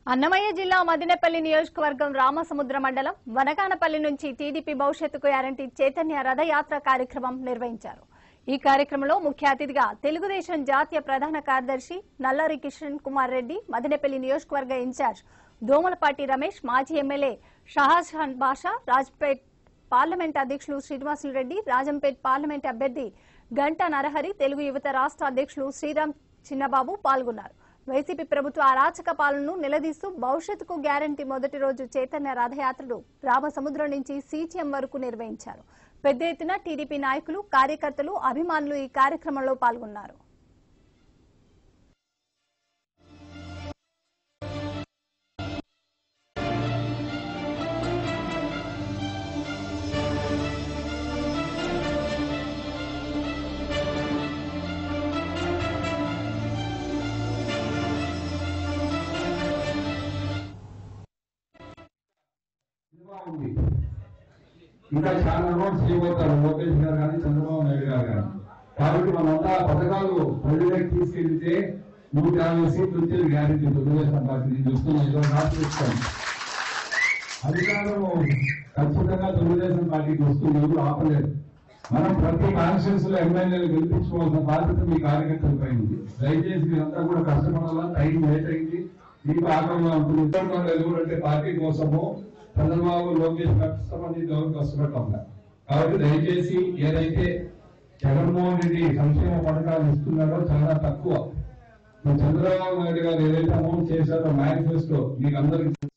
అన్నమయ్య జిల్లా మదినపల్లి నియోజకవర్గం రామసముద్ర మండలం వనగానపల్లి నుంచి టీడీపీ భవిష్యత్తు గ్యారంటీ చైతన్య రథయాత్ర కార్యక్రమం నిర్వహించారు ఈ కార్యక్రమంలో ముఖ్య అతిథిగా తెలుగుదేశం జాతీయ ప్రధాన కార్యదర్శి నల్లరి కిషన్ కుమార్ రెడ్డి మదినపల్లి నియోజకవర్గ ఇన్ఛార్జ్ దోమలపాటి రమేష్ మాజీ ఎమ్మెల్యే షహాజహాన్ బాషా రాజ్పేట్ పార్లమెంట్ అధ్యక్షులు శ్రీనివాసులు రెడ్డి రాజంపేట్ పార్లమెంట్ అభ్యర్థి గంటా నరహరి తెలుగు యువత రాష్ట్ర అధ్యక్షులు శ్రీరామ్ చిన్నబాబు పాల్గొన్నారు వైసీపీ ప్రభుత్వ అరాచక పాలనను నిలదీస్తూ భవిష్యత్తుకు గ్యారంటీ మొదటి రోజు చైతన్య రథయాత్రలు రామసముద్రం నుంచి సీటీఎం వరకు నిర్వహించారు పెద్ద ఎత్తున టీడీపీ నాయకులు కార్యకర్తలు అభిమానులు ఈ కార్యక్రమంలో పాల్గొన్నారు సినిమా ఉంది ఇంకా చాలా రోడ్స్ చేయబోతారు లోకేష్ గారు కానీ చంద్రబాబు నాయుడు గారు కానీ కాబట్టి మనంతా పథకాలు ప్రజలకు తీసుకెళ్తే నూట యాభై సీట్లు వచ్చేది గ్యారెంటీ తెలుగుదేశం పార్టీ నేను చూస్తున్నాను ఏదో రాసిస్తాను అధికారం ఖచ్చితంగా తెలుగుదేశం పార్టీకి వస్తుంది ఎవరు ఆపలేదు మనం ప్రతి కాన్స్టిట్యూన్స్ లో ఎమ్మెల్యేలు గెలిపించుకోవాల్సిన బాధ్యత మీ కార్యకర్తలపై ఉంది దయచేసి మీరంతా కూడా కష్టపడాలా టైం లేట్ అయింది మీకు ఆగ్రహంగా ఉంటుంది ఉత్తరాఖండ్ ఎవరంటే పార్టీ కోసము చంద్రబాబు లోకేష్ కష్టపడి ఎవరు కష్టపడటం కాబట్టి దయచేసి ఏదైతే జగన్మోహన్ రెడ్డి సంక్షేమ పథకాలు ఇస్తున్నారో చాలా తక్కువ ఇప్పుడు చంద్రబాబు నాయుడు గారు ఏదైతే అమౌంట్ చేశారో మేనిఫెస్టో మీకు అందరికీ తెలుసు.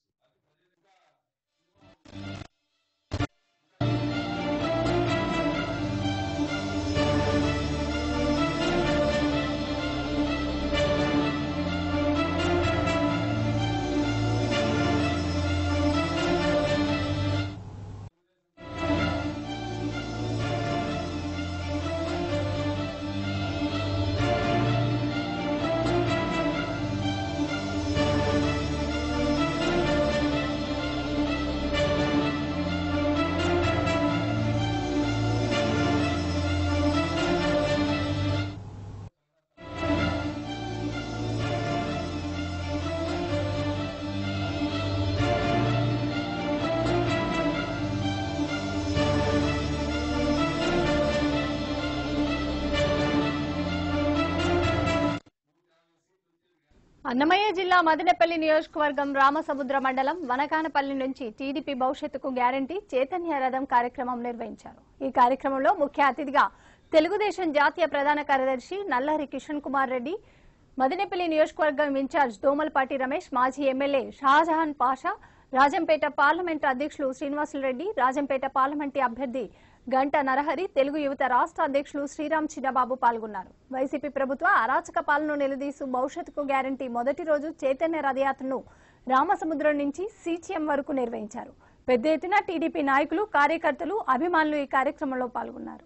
అన్నమయ్య జిల్లా మదినపల్లి నియోజకవర్గం రామసముద్ర మండలం వనకానపల్లి నుంచి టీడీపీ భవిష్యత్తుకు గ్యారంటీ చైతన్య రథం కార్యక్రమం నిర్వహించారు ఈ కార్యక్రమంలో ముఖ్య అతిథిగా తెలుగుదేశం జాతీయ ప్రధాన కార్యదర్శి నల్లహరి కిషన్ కుమార్ రెడ్డి మదినపల్లి నియోజకవర్గం ఇన్ఛార్జ్ దోమలపాటి రమేష్ మాజీ ఎమ్మెల్యే షాజహాన్ పాషా రాజంపేట పార్లమెంట్ అధ్యక్షులు శ్రీనివాసులు రెడ్డి రాజంపేట పార్లమెంటు అభ్యర్థి గంట నరహరి తెలుగు యువత రాష్ట్ర అధ్యక్షులు శ్రీరామ్ చిన్నబాబు పాల్గొన్నారు వైసీపీ ప్రభుత్వ అరాచక పాలన నిలదీసు భవిష్యత్తుకు గ్యారంటీ మొదటి రోజు చైతన్య రథయాత్రను రామసముద్రం నుంచి సీచీఎం వరకు నిర్వహించారు పెద్ద ఎత్తున టీడీపీ నాయకులు కార్యకర్తలు అభిమానులు ఈ కార్యక్రమంలో పాల్గొన్నారు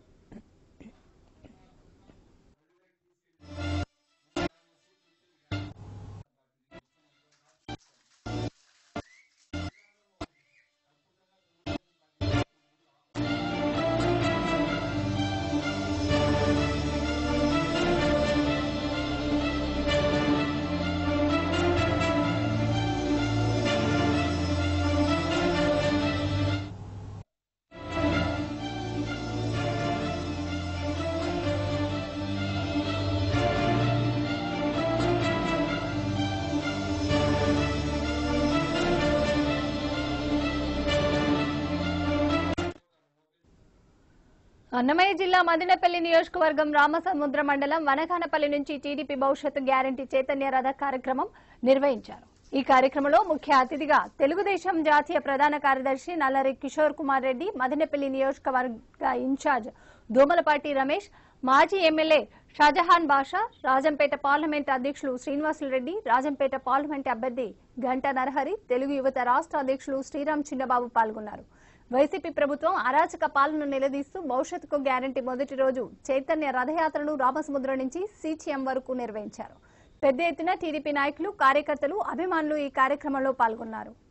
అన్నమయ్య జిల్లా మదినపల్లి నియోజకవర్గం రామసముద్ర మండలం వనగానపల్లి నుంచి టీడీపీ భవిష్యత్తు గ్యారంటీ చైతన్య రథ కార్యక్రమం నిర్వహించారు ఈ కార్యక్రమంలో ముఖ్య అతిథిగా తెలుగుదేశం జాతీయ ప్రధాన కార్యదర్శి నల్లరి కిషోర్ కుమార్ రెడ్డి మదినపల్లి నియోజకవర్గ ఇన్ఛార్జ్ దోమలపాటి రమేష్ మాజీ ఎమ్మెల్యే షాజహాన్ బాషా రాజంపేట పార్లమెంట్ అధ్యక్షులు శ్రీనివాసులు రెడ్డి రాజంపేట పార్లమెంట్ అభ్యర్థి గంటా నరహరి తెలుగు యువత రాష్ట్ర అధ్యక్షులు శ్రీరామ్ చిన్నబాబు పాల్గొన్నారు వైసీపీ ప్రభుత్వం అరాచక పాలన నిలదీస్తూ భవిష్యత్తుకు గ్యారంటీ మొదటి రోజు చైతన్య రథయాత్రను రామసముద్రం నుంచి సీచీఎం వరకు నిర్వహించారు పెద్ద ఎత్తున టీడీపీ నాయకులు కార్యకర్తలు అభిమానులు ఈ కార్యక్రమంలో పాల్గొన్నారు